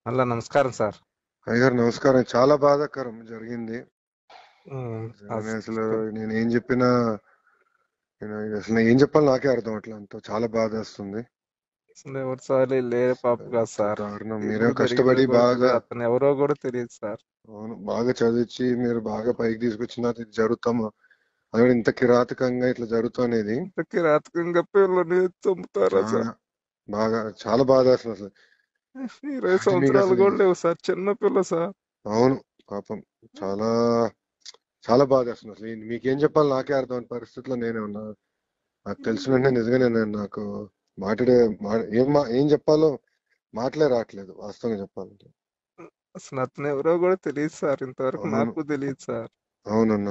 Hello నమస్కారం sir అయ్యగారు నమస్కారం చాలా బాధాకరం జరిగింది ఉమ్, నేను అసలు నేను ఏం చెప్పినా నేను అసలు ఏం చెప్పాలి నాకే అర్థం అట్లా అంత చాలా బాధ వస్తుంది అసలు ఎవరు సార్ లేరు పాప కాదు సార్ దారుణం ఇప్పుడు మీరే కష్టపడి జరిగింది కూడా బాగా అతను ఎవరో కూడా తెలియదు సార్ అవును బాగా చదివించి మీరు బాగా పైకి తీసుకొచ్చిన ఇది జరుగుతాము అది కూడా ఇంత కిరాతకంగా ఇట్లా జరుగుతాం అనేది ఇంతకీ రాతకంగా పిల్లల్ని చంపుతారా సార్ చాలా బాగా చాలా బాధ అసలు అసలు ఇరవై మీకు సంవత్సరాలు అసలు కూడా లేవు సార్ చిన్న పిల్ల సార్ అవును పాపం చాలా చాలా బాధ అసలు అసలు ఈ- మీకేం చెప్పాలి నాకే అర్థం అనే పరిస్థితిలో నేనే ఉన్నా నాకు తెలిసిన వెంటనే నిజంగానే నేను నాకు మాట్లాడే మా- ఏం మా ఏం చెప్పాలో మాటలే రావట్లేదు వాస్తవంగా చెప్పాలంటే అసలు అతను ఎవరో కూడా తెలియదు సార్ ఇంతవరకు అవును నాకు తెలియదు సార్ అవునన్నా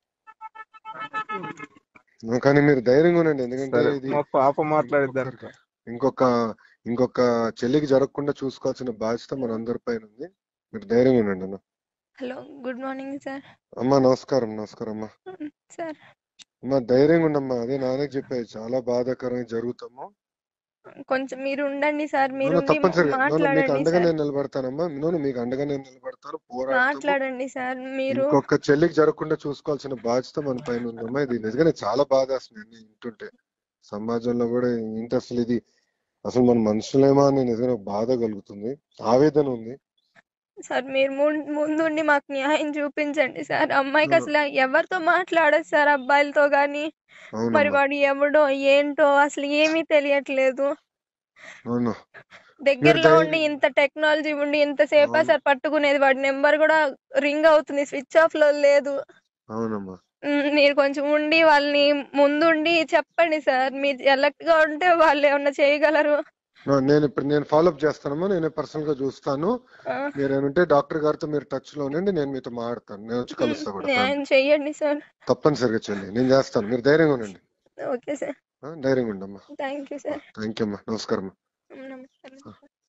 ఉమ్, కానీ మీరు ధైర్యంగా ఉండండి ఎందుకంటే సరే ఇది మా పాప ఇంకొక మాట్లాడిద్దాక ఇంకొక ఇంకొక చెల్లికి జరగకుండా చూసుకోవాల్సిన బాధ్యత మన అందరి పైన ఉంది మీరు ధైర్యంగా ఉండండి అన్న హలో గుడ్ మార్నింగ్ సార్ అమ్మా నమస్కారం నమస్కారం అమ్మా సార్ అమ్మా ధైర్యంగా ఉండమ్మా అదే నాన్నకి చెప్పేది చాలా బాధాకరంగా జరుగుతాము కొంచెం మీరు ఉండండి సార్ మీరు నన్ను ఉండి తప్పనిసరిగా నన్ను మీకు మాట్లాడండి అండగా సార్ నేను నిలబడతానమ్మా నన్ను మీకు అండగా నేను నిలబడతాను పోరాడతాము మాట్లాడండి సార్ మీరు ఇంకొక చెల్లికి జరగకుండా చూసుకోవాల్సిన బాధ్యత మన పైన ఉందమ్మా ఇది నిజంగానే చాలా బాధ అసలు నేను వింటుంటే సమాజంలో కూడా ఇంత అసలు ఇది అసలు మన మనుషులేమా అని నిజంగా బాధ కలుగుతుంది ఆవేదన ఉంది సార్ మీరు ముం- ముందుండి మాకు న్యాయం చూపించండి సార్ అమ్మాయికి అవును అసలు ఎవరితో మాట్లాడదు సార్ అబ్బాయిలతో గాని మరి అవునమ్మా వాడు ఎవడో ఏంటో అసలు ఏమీ తెలియట్లేదు అవును మీరు దగ్గరలో ఉండి ధైర్యం ఇంత టెక్నాలజీ ఉండి ఇంతసేపా అవును సార్ పట్టుకునేది వాడి నెంబర్ కూడా రింగ్ అవుతుంది స్విచ్ ఆఫ్ లో లేదు అవునమ్మా మ్, మీరు కొంచెం ఉండి వాళ్ళని ముందుండి చెప్పండి సార్ మీరు ఎలక్ట్ గా ఉంటే వాళ్ళు ఏమన్నా చేయగలరు నా- నేను ఇప్పుడు నేను ఫాలోఅప్ చేస్తానమ్మా నేను పర్సనల్ గా చూస్తాను ఆ, మీరు ఏమంటే డాక్టర్ గారితో మీరు టచ్ లో ఉండండి నేను మీతో మాట్లాడతాను నేను వచ్చి మ్, కలుస్తా కూడా ఫ్యామిలీ న్యాయం చెయ్యండి సార్ తప్పనిసరిగా చెల్లి నేను చేస్తాను మీరు ధైర్యంగా ఉండండి ఓకే సార్ ఆ, ధైర్యంగా ఉండమ్మా thank you sir thank you అమ్మా నమస్కారం అమ్మా. నమస్కారం